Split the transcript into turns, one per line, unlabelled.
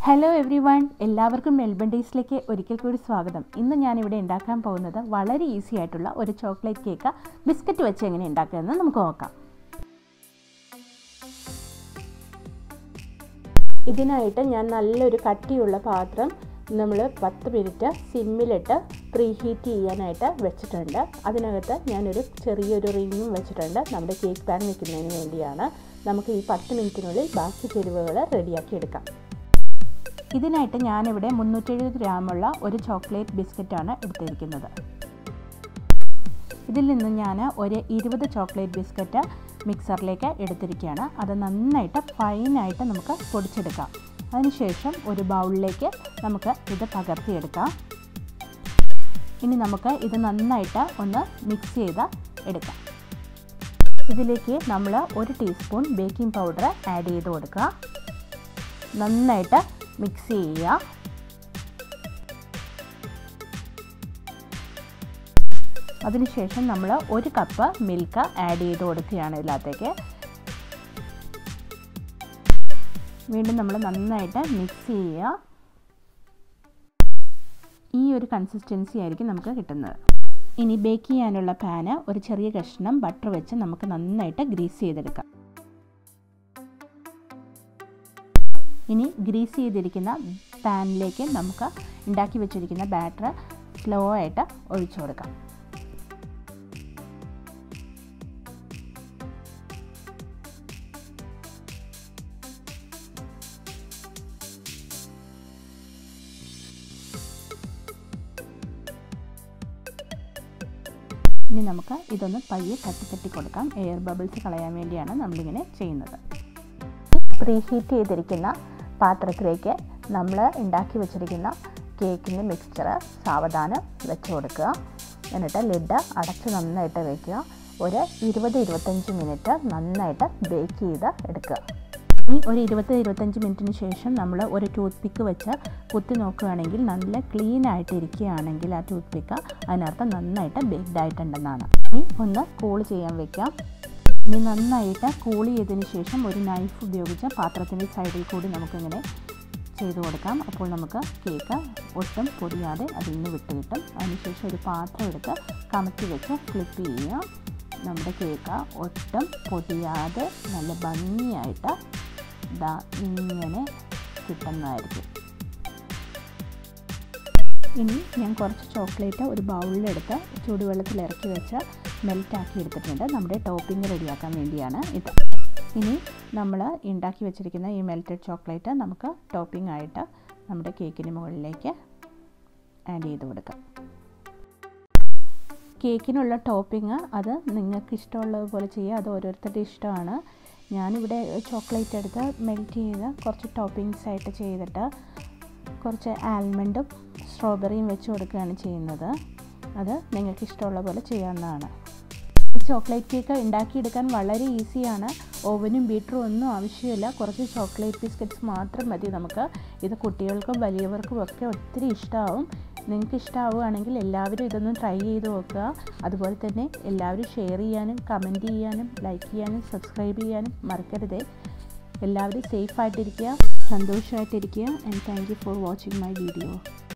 hello everyone എല്ലാവർക്കും Melbourne ഡേയ്സിലേക്ക് ഒരിക്കൽ കൂടി സ്വാഗതം ഇന്ന് ഞാനിവിടെ ഉണ്ടാക്കാൻ പോകുന്നത് വളരെ ഈസി ആയിട്ടുള്ള ഒരു ചോക്ലേറ്റ് കേക്ക് ബിസ്ക്കറ്റ് വെച്ച് എങ്ങനെ ഉണ്ടാക്കുകയെന്ന് നമുക്ക് നോക്കാം ഇതിനായിട്ട് ഞാൻ നല്ലൊരു കട്ടിയുള്ള പാത്രം നമ്മൾ പത്ത് മിനിറ്റ് സിമ്മിലിട്ട് പ്രീ ഹീറ്റ് ചെയ്യാനായിട്ട് വെച്ചിട്ടുണ്ട് അതിനകത്ത് ഞാനൊരു ചെറിയൊരു റിങ്ങും വെച്ചിട്ടുണ്ട് നമ്മുടെ കേക്ക് പാൻ വെക്കുന്നതിന് വേണ്ടിയാണ് നമുക്ക് ഈ പത്ത് മിനിറ്റിനുള്ളിൽ ബാക്കി ചേരുവകൾ റെഡിയാക്കി എടുക്കാം ഇതിനായിട്ട് ഞാനിവിടെ മുന്നൂറ്റെഴുപത് ഗ്രാമുള്ള ഒരു ചോക്ലേറ്റ് ബിസ്ക്കറ്റാണ് എടുത്തിരിക്കുന്നത് ഇതിൽ നിന്ന് ഞാൻ ഒരു ഇരുപത് ചോക്ലേറ്റ് ബിസ്ക്കറ്റ് മിക്സറിലേക്ക് എടുത്തിരിക്കുകയാണ് അത് നന്നായിട്ട് ഫൈനായിട്ട് നമുക്ക് പൊടിച്ചെടുക്കാം അതിനുശേഷം ഒരു ബൗളിലേക്ക് നമുക്ക് ഇത് പകർത്തിയെടുക്കാം ഇനി നമുക്ക് ഇത് നന്നായിട്ട് ഒന്ന് മിക്സ് ചെയ്ത് എടുക്കാം ഇതിലേക്ക് നമ്മൾ ഒരു ടീസ്പൂൺ ബേക്കിംഗ് പൗഡർ ആഡ് ചെയ്ത് കൊടുക്കുക നന്നായിട്ട് മിക്സ് ചെയ്യുക അതിനുശേഷം നമ്മൾ ഒരു കപ്പ് മിൽക്ക് ആഡ് ചെയ്ത് കൊടുക്കുകയാണ് ഇതിനകത്തേക്ക് വീണ്ടും നമ്മൾ നന്നായിട്ട് മിക്സ് ചെയ്യുക ഈ ഒരു കൺസിസ്റ്റൻസി ആയിരിക്കും നമുക്ക് കിട്ടുന്നത് ഇനി ബേക്ക് ചെയ്യാനുള്ള പാന് ഒരു ചെറിയ കഷ്ണം ബട്ടർ വെച്ച് നമുക്ക് നന്നായിട്ട് ഗ്രീസ് ചെയ്തെടുക്കാം ഇനി ഗ്രീസ് ചെയ്തിരിക്കുന്ന പാനിലേക്ക് നമുക്ക് ഉണ്ടാക്കി വെച്ചിരിക്കുന്ന ബാറ്റർ സ്ലോ ആയിട്ട് ഒഴിച്ചു കൊടുക്കാം ഇനി നമുക്ക് ഇതൊന്ന് പയ്യെ തട്ടി തട്ടി കൊടുക്കാം എയർ ബബിൾസ് കളയാൻ വേണ്ടിയാണ് നമ്മളിങ്ങനെ ചെയ്യുന്നത് പ്രീ ഹീറ്റ് ചെയ്തിരിക്കുന്ന പാത്രത്തിലേക്ക് നമ്മൾ ഉണ്ടാക്കി വെച്ചിരിക്കുന്ന കേക്കിൻ്റെ മിക്സ്ചർ സാവധാനം വെച്ച് കൊടുക്കുക എന്നിട്ട് ലിഡ് അടച്ച് നന്നായിട്ട് വയ്ക്കുക ഒരു ഇരുപത് ഇരുപത്തഞ്ച് മിനിറ്റ് നന്നായിട്ട് ബേക്ക് ചെയ്ത് എടുക്കുക ഇനി ഒരു ഇരുപത് ഇരുപത്തഞ്ച് മിനിറ്റിന് ശേഷം നമ്മൾ ഒരു ടൂത്ത് പിക്ക് വെച്ച് കുത്തി നോക്കുകയാണെങ്കിൽ നല്ല ക്ലീൻ ആയിട്ട് ഇരിക്കുകയാണെങ്കിൽ ആ ടൂത്ത് പിക്ക് അതിനർത്ഥം നന്നായിട്ട് ബേക്ക്ഡ് ആയിട്ടുണ്ടെന്നാണ് ഇനി ഒന്ന് കൂൾ ചെയ്യാൻ വെക്കാം ഇനി നന്നായിട്ട് കൂൾ ചെയ്തതിന് ശേഷം ഒരു നൈഫ് ഉപയോഗിച്ച് പാത്രത്തിൻ്റെ സൈഡിൽ കൂടി നമുക്കിങ്ങനെ ചെയ്ത് കൊടുക്കാം അപ്പോൾ നമുക്ക് കേക്ക് ഒട്ടും പൊടിയാതെ അതിൽ നിന്ന് വിട്ട് കിട്ടും അതിനുശേഷം ഒരു പാത്രം എടുത്ത് കമത്തി വെച്ച് ഫ്ലിപ്പ് ചെയ്യുക നമ്മുടെ കേക്ക് ഒട്ടും പൊടിയാതെ നല്ല ഭംഗിയായിട്ട് ഇതാ ഇങ്ങനെ കിട്ടുന്നതായിരിക്കും ഇനി ഞാൻ കുറച്ച് ചോക്ലേറ്റ് ഒരു ബൗളിലെടുത്ത് ചൂടുവെള്ളത്തിൽ ഇറക്കി വെച്ച് മെൽറ്റാക്കി എടുത്തിട്ടുണ്ട് നമ്മുടെ ടോപ്പിംഗ് റെഡിയാക്കാൻ വേണ്ടിയാണ് ഇത് ഇനി നമ്മൾ ഉണ്ടാക്കി വെച്ചിരിക്കുന്ന ഈ മെൽറ്റഡ് ചോക്ലേറ്റ് നമുക്ക് ടോപ്പിംഗ് ആയിട്ട് നമ്മുടെ കേക്കിന് മുകളിലേക്ക് ആഡ് ചെയ്ത് കൊടുക്കാം കേക്കിനുള്ള ടോപ്പിംഗ് അത് നിങ്ങൾക്ക് ഇഷ്ടമുള്ളതുപോലെ ചെയ്യുക അത് ഓരോരുത്തരുടെ ഇഷ്ടമാണ് ഞാനിവിടെ ചോക്ലേറ്റ് എടുത്ത് മെൽറ്റ് ചെയ്ത് കുറച്ച് ടോപ്പിങ്സ് ആയിട്ട് ചെയ്തിട്ട് കുറച്ച് ആൽമണ്ടും സ്ട്രോബെറിയും വെച്ച് കൊടുക്കുകയാണ് ചെയ്യുന്നത് അത് നിങ്ങൾക്ക് ഇഷ്ടമുള്ള പോലെ ചെയ്യാവുന്നതാണ് ഈ ചോക്ലേറ്റ് കേക്ക് ഉണ്ടാക്കിയെടുക്കാൻ വളരെ ഈസിയാണ് ഓവനും ബീറ്ററും ഒന്നും ആവശ്യമില്ല കുറച്ച് ചോക്ലേറ്റ് ബിസ്ക്കറ്റ്സ് മാത്രം മതി നമുക്ക് ഇത് കുട്ടികൾക്കും വലിയവർക്കും ഒക്കെ ഒത്തിരി ഇഷ്ടമാവും നിങ്ങൾക്ക് ഇഷ്ടമാവുകയാണെങ്കിൽ എല്ലാവരും ഇതൊന്ന് ട്രൈ ചെയ്ത് നോക്കുക അതുപോലെ തന്നെ എല്ലാവരും ഷെയർ ചെയ്യാനും കമൻറ്റ് ചെയ്യാനും ലൈക്ക് ചെയ്യാനും സബ്സ്ക്രൈബ് ചെയ്യാനും മറക്കരുത് എല്ലാവരും സേഫായിട്ടിരിക്കുക സന്തോഷമായിട്ടിരിക്കുക and thank you for watching my video